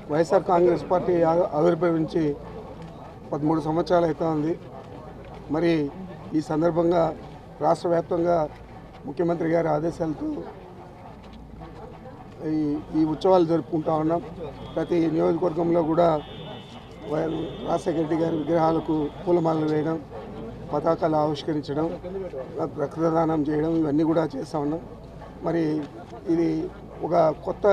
YSR Congress party ఆ- ఆవిర్భవించి పదమూడు సంవత్సరాలు అవుతోంది మరి ఈ సందర్భంగా రాష్ట్ర వ్యాప్తంగా ముఖ్యమంత్రి గారి ఆదేశాలతో ఈ ఈ ఉత్సవాలు జరుపుకుంటా ఉన్నాం ప్రతి నియోజకవర్గంలో కూడా వై- రాజశేఖర రెడ్డి గారి విగ్రహాలకు పూలమాలలు వేయడం పతాకాలు ఆవిష్కరించడం రక్తదానం చేయడం ఇవన్నీ కూడా చేస్తూ ఉన్నాం మరి ఇది ఒక కొత్త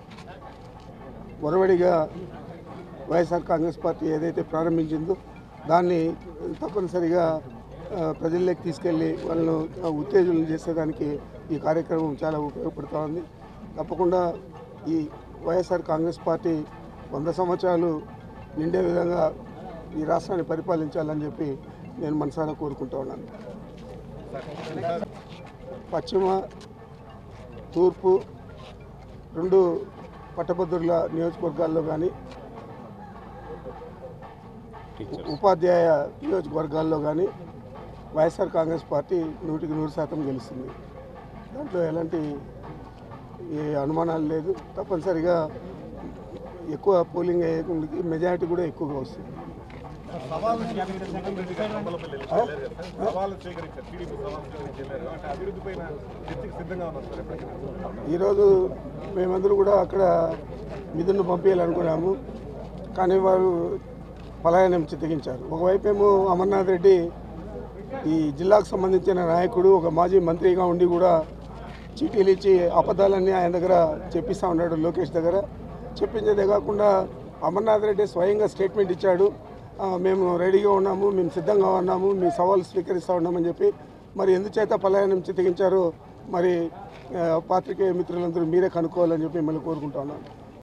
ఒరవడిగా వైఎస్ఆర్ కాంగ్రెస్ పార్టీ ఏదైతే ప్రారంభించిందో దాన్ని తప్పనిసరిగా ఆ, ప్రజల్లోకి తీసుకెళ్ళి వాళ్ళను ఆ, ఉత్తేజనం చేసేదానికి ఈ కార్యక్రమం చాలా ఉపయోగపడుతూ ఉంది తప్పకుండా ఈ వైఎస్ఆర్ కాంగ్రెస్ పార్టీ వంద సంవత్సరాలు నిండే విధంగా ఈ రాష్ట్రాన్ని పరిపాలించాలని చెప్పి నేను మనసారా కోరుకుంటా ఉన్నాను పశ్చిమ తూర్పు రెండు పట్టభద్రుల నియోజకవర్గాల్లో కానీ ఉపాధ్యాయ నియోజకవర్గాల్లో కానీ వైఎస్ఆర్ కాంగ్రెస్ పార్టీ నూటికి నూరు శాతం గెలుస్తుంది దాంట్లో ఎలాంటి ఏ అనుమానాలు లేదు తప్పనిసరిగా ఎక్కువ పోలింగ్ అయ్యే మెజారిటీ కూడా ఎక్కువగా వస్తుంది సవాలు స్వీకరించారు జగన్ రెడ్డి గారు కొంపలపల్లి వెళ్ళారు కదా. సవాలు స్వీకరించారు టీడీపీ సవాలు స్వీకరించారు అంటే అభివృద్ధి పైన చర్చకి సిద్ధంగా ఉన్నారు సార్ ఎప్పటికైనా ఈరోజు మేమందరూ కూడా అక్కడ నిధులను పంపించాలనుకున్నాము కానీ వారు పలాయనం చిత్తగించారు ఒకవైపు ఏమో అమర్నాథ్ రెడ్డి ఈ జిల్లాకు సంబంధించిన నాయకుడు ఒక మాజీ మంత్రిగా ఉండి కూడా చీటీలు ఇచ్చి అబద్ధాలన్నీ ఆయన దగ్గర చెప్పిస్తూ ఉన్నాడు లోకేష్ దగ్గర చెప్పించేదే కాకుండా అమర్నాథ్ రెడ్డి స్వయంగా స్టేట్మెంట్ ఇచ్చాడు ఆ, మేము రెడీగా ఉన్నాము మేము సిద్ధంగా ఉన్నాము మీ సవాలు స్వీకరిస్తూ ఉన్నామని చెప్పి మరి ఎందుచేత పలాయనం చిత్తగించారో మరి ఆ, పాత్రికేయ మిత్రులందరూ మీరే కనుక్కోవాలని చెప్పి మిమ్మల్ని కోరుకుంటా ఉన్నాను